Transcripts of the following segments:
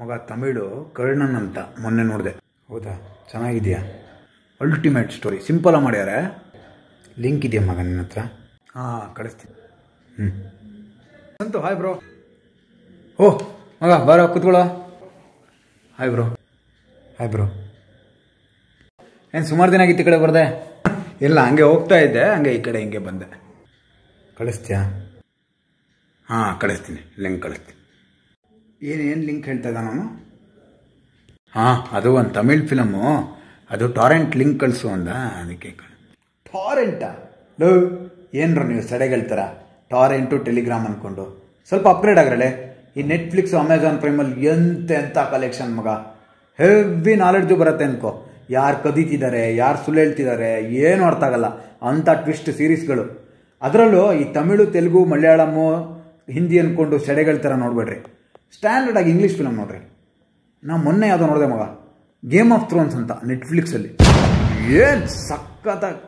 ಮಗ ತಮಿಳು ಕರ್ಣನ್ ಅಂತ ಮೊನ್ನೆ ನೋಡಿದೆ ಹೌದಾ ಚೆನ್ನಾಗಿದೆಯಾ ಅಲ್ಟಿಮೇಟ್ ಸ್ಟೋರಿ ಸಿಂಪಲಾಗಿ ಮಾಡ್ಯಾರೆ ಲಿಂಕ್ ಇದೆಯಾ ಮಗ ನಿನ್ನ ಹತ್ರ ಹಾಂ ಕಳಿಸ್ತೀನಿ ಹ್ಞೂ ಸಂತು ಹಾಯ್ ಬ್ರೋ ಓ ಮಗ ಬಾರ ಕೂತ್ಕೊಳ್ಳೋ ಹಾಯ್ ಬ್ರೋ ಹಾಯ್ ಬ್ರೋ ಏನು ಸುಮಾರು ದಿನ ಆಗಿತ್ತು ಈ ಕಡೆ ಬರ್ದೆ ಇಲ್ಲ ಹಂಗೆ ಹೋಗ್ತಾ ಇದ್ದೆ ಹಂಗೆ ಈ ಕಡೆ ಹಿಂಗೆ ಬಂದೆ ಕಳಿಸ್ತೀಯಾ ಹಾಂ ಕಳಿಸ್ತೀನಿ ಲಿಂಕ್ ಕಳಿಸ್ತೀನಿ ಏನು ಏನು ಲಿಂಕ್ ಹೇಳ್ತಾ ಇದ್ದ ನಾನು ಹಾಂ ಅದು ಒಂದು ತಮಿಳ್ ಫಿಲಮು ಅದು ಟಾರೆಂಟ್ ಲಿಂಕ್ ಕಳಿಸು ಅಂದ ಅದಕ್ಕೆ ಟಾರೆಂಟಾ ಲೋ ಏನ್ರ ನೀವು ಸಡೆಗಳ್ತಾರ ಟಾರೆಂಟು ಟೆಲಿಗ್ರಾಮ್ ಅಂದ್ಕೊಂಡು ಸ್ವಲ್ಪ ಅಪ್ಗ್ರೇಡ್ ಆಗ್ರಳೆ ಈ ನೆಟ್ಫ್ಲಿಕ್ಸು ಅಮೆಝಾನ್ ಪ್ರೈಮಲ್ಲಿ ಎಂತ ಎಂಥ ಕಲೆಕ್ಷನ್ ಮಗ ಹೆವಿ ನಾಲೆಡ್ಜು ಬರುತ್ತೆ ಅನ್ಕೋ ಯಾರು ಕದೀತಿದ್ದಾರೆ ಯಾರು ಸುಳ್ಳು ಹೇಳ್ತಿದ್ದಾರೆ ಏನು ಅರ್ಥ ಆಗಲ್ಲ ಅಂಥ ಟ್ವಿಸ್ಟ್ ಸೀರೀಸ್ಗಳು ಅದರಲ್ಲೂ ಈ ತಮಿಳು ತೆಲುಗು ಮಲಯಾಳಮ್ಮು ಹಿಂದಿ ಅಂದ್ಕೊಂಡು ಸೆಡೆಗಳ ಥರ ನೋಡ್ಬೇಡ್ರಿ ಸ್ಟ್ಯಾಂಡರ್ಡ್ ಆಗಿ ಇಂಗ್ಲೀಷ್ ಫಿಲಮ್ ನೋಡ್ರಿ ನಾ ಮೊನ್ನೆ ಯಾವುದೋ ನೋಡಿದೆ ಮಗ ಗೇಮ್ ಆಫ್ ಥ್ರೋನ್ಸ್ ಅಂತ ನೆಟ್ಫ್ಲಿಕ್ಸಲ್ಲಿ ಏನು ಸಖತ್ತಾಗಿ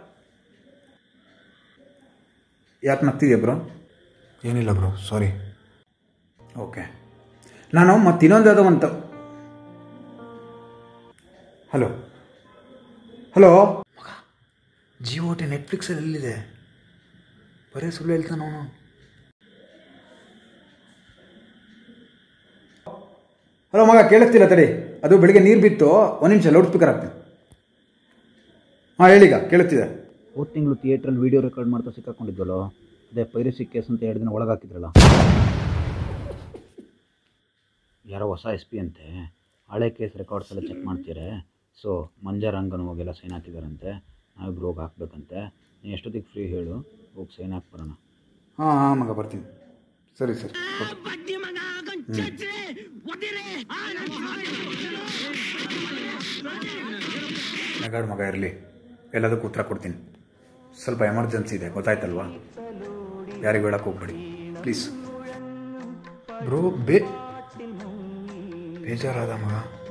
ಯಾಕೆ ನಗ್ತಿದ್ಯಾ ಬ್ರೋ ಏನಿಲ್ಲ ಬ್ರೋ ಸಾರಿ ಓಕೆ ನಾನು ಮತ್ತೆ ಇನ್ನೊಂದು ಯಾವುದೋ ಅಂತ ಹಲೋ ಹಲೋ ಮಗ ಜಿಯೋ ಟಿ ನೆಟ್ಫ್ಲಿಕ್ಸಲ್ಲಿ ಎಲ್ಲಿದೆ ಬರೀ ಸುಳ್ಳು ಹೇಳ್ತಾನ ಅವನು ಹಲೋ ಮಗ ಕೇಳಿಸ್ತಿಲ್ಲ ತಡಿ ಅದು ಬೆಳಿಗ್ಗೆ ನೀರು ಬಿತ್ತು ಒಂದು ನಿಮಿಷ ಲೌಡ್ ಸ್ಪೀಕರ್ ಹಾಕ್ತೀನಿ ಹಾಂ ಹೇಳೀಗ ಕೇಳುತ್ತಿದೆ ಹೋದ ತಿಂಗಳು ಥಿಯೇಟ್ರಲ್ಲಿ ವಿಡಿಯೋ ರೆಕಾರ್ಡ್ ಮಾಡ್ತಾ ಸಿಕ್ಕಾಕೊಂಡಿದ್ವಲ್ಲೋ ಅದೇ ಪೈರಸಿ ಕೇಸ್ ಅಂತ ಎರಡು ದಿನ ಒಳಗೆ ಹಾಕಿದ್ರಲ್ಲ ಯಾರೋ ಹೊಸ ಎಸ್ ಪಿ ಅಂತೆ ಹಳೆ ಕೇಸ್ ರೆಕಾರ್ಡ್ಸ್ ಎಲ್ಲ ಚೆಕ್ ಮಾಡ್ತೀರಾ ಸೊ ಮಂಜಾರಂಗನ ಹೋಗೆಲ್ಲ ಸೈನ್ ಹಾಕಿದಾರಂತೆ ನಾವಿಬ್ರು ಹೋಗಿ ಹಾಕ್ಬೇಕಂತೆ ನೀನು ಎಷ್ಟೊತ್ತಿಗೆ ಫ್ರೀ ಹೇಳು ಹೋಗಿ ಸೈನ್ ಹಾಕಿ ಬರೋಣ ಹಾಂ ಹಾಂ ಮಗ ಬರ್ತೀನಿ ಸರಿ ಸರಿ ನಗಾಡ್ ಮಗ ಇರಲಿ ಎಲ್ಲದಕ್ಕೂ ಉತ್ತರ ಕೊಡ್ತೀನಿ ಸ್ವಲ್ಪ ಎಮರ್ಜೆನ್ಸಿ ಇದೆ ಗೊತ್ತಾಯ್ತಲ್ವಾ ಯಾರಿಗೂ ಹೇಳಕ್ಕೆ ಹೋಗ್ಬೇಡಿ ಪ್ಲೀಸ್ ಬ್ರೋ ಬೇ ಬೇಜಾರಾದ ಮಗ